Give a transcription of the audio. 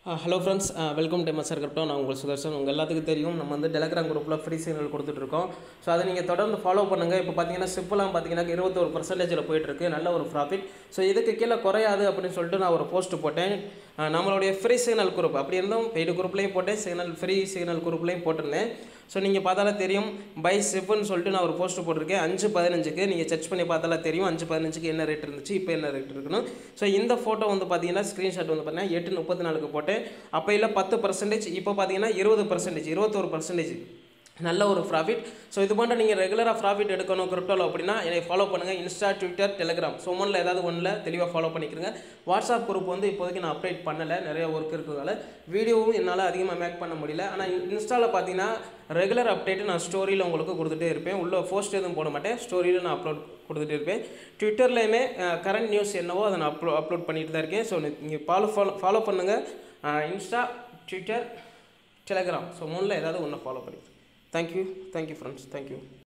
hello friends welcome to மசர் crypto நான் உங்கள் சுதர்சன் உங்கள் எல்லாத்துக்கும் தெரியும் நம்ம வந்து டெலகிராம் குரூப்பில் ஃப்ரீ சிக்னல் கொடுத்துட்ருக்கோம் ஸோ அதை நீங்கள் தொடர்ந்து ஃபாலோ பண்ணுங்கள் இப்போ பார்த்தீங்கன்னா சிப்பெல்லாம் பார்த்தீங்கன்னா இருபத்தொரு பர்சன்டேஜில் போயிட்டுருக்கு நல்ல ஒரு ப்ராஃபிட் ஸோ இதுக்கு கீழே குறையாது அப்படின்னு சொல்லிட்டு நான் ஒரு போஸ்ட் போட்டேன் அஹ் நம்மளுடைய ஃப்ரீ சிக்னல் குரூப் அப்படி இருந்தும் பெய்டு குரூப்லேயும் போட்டேன் சிக்னல் ஃப்ரீ சிக்னல் குரூப்லேயும் போட்டிருந்தேன் ஸோ நீங்கள் பார்த்தாலே தெரியும் பை சிப்புன்னு சொல்லிட்டு நான் ஒரு போஸ்ட் போட்டிருக்கேன் அஞ்சு பதினஞ்சுக்கு நீங்கள் சர்ச் பண்ணி பார்த்தாலே தெரியும் அஞ்சு பதினஞ்சுக்கு என்ன ரேட் இருந்துச்சு இப்போ என்ன ரேட் இருக்குன்னு ஸோ இந்த ஃபோட்டோ வந்து பார்த்தீங்கன்னா ஸ்க்ரீன்ஷாட் வந்து பார்த்தீங்கன்னா எட்டு முப்பத்தி நாலுக்கு போட்டேன் அப்போ இல்லை பத்து பர்சன்டேஜ் இப்போ பார்த்தீங்கன்னா இருபது பர்சன்டேஜ் இருபத்தோரு பர்சன்டேஜ் நல்ல ஒரு ப்ராஃபிட் ஸோ இது போன்ற நீங்கள் ரெகுலராக ப்ராஃபிட் எடுக்கணும் கிரிப்டோவில் அப்படின்னா என்னை ஃபாலோ பண்ணுங்கள் இன்ஸ்டா ட்விட்டர் டெலிகிராம் ஸோ ஒன்றில் ஏதாவது ஒன்றில் தெளிவாக ஃபாலோ பண்ணிக்கிறங்க வாட்ஸ்அப் குரூப் வந்து இப்போதைக்கு நான் அப்டேட் பண்ணலை நிறைய ஒர்க் இருக்கிறதால வீடியோவும் என்னால் அதிகமாக மேக் பண்ண முடியல ஆனால் இன்ஸ்டாவில் பார்த்தீங்கன்னா ரெகுலர் அப்டேட்டு நான் ஸ்டோரியில் உங்களுக்கு கொடுத்துட்டே இருப்பேன் உள்ள போஸ்ட் எதுவும் போட மாட்டேன் ஸ்டோரியில் நான் அப்லோட் கொடுத்துட்டே இருப்பேன் ட்விட்டர்லேயுமே கரண்ட் நியூஸ் என்னவோ அதை நான் அப்லோ அப்லோட் பண்ணிட்டு தான் இருக்கேன் ஸோ நீங்கள் ஃபாலோ ஃபாலோ ஃபாலோ பண்ணுங்கள் இன்ஸ்டா ட்விட்டர் டெலிகிராம் ஸோ மூணில் ஏதாவது ஒன்று ஃபாலோ பண்ணிக்கிறேன் தேங்க்யூ தேங்க்யூ ஃப்ரெண்ட்ஸ் தேங்க்யூ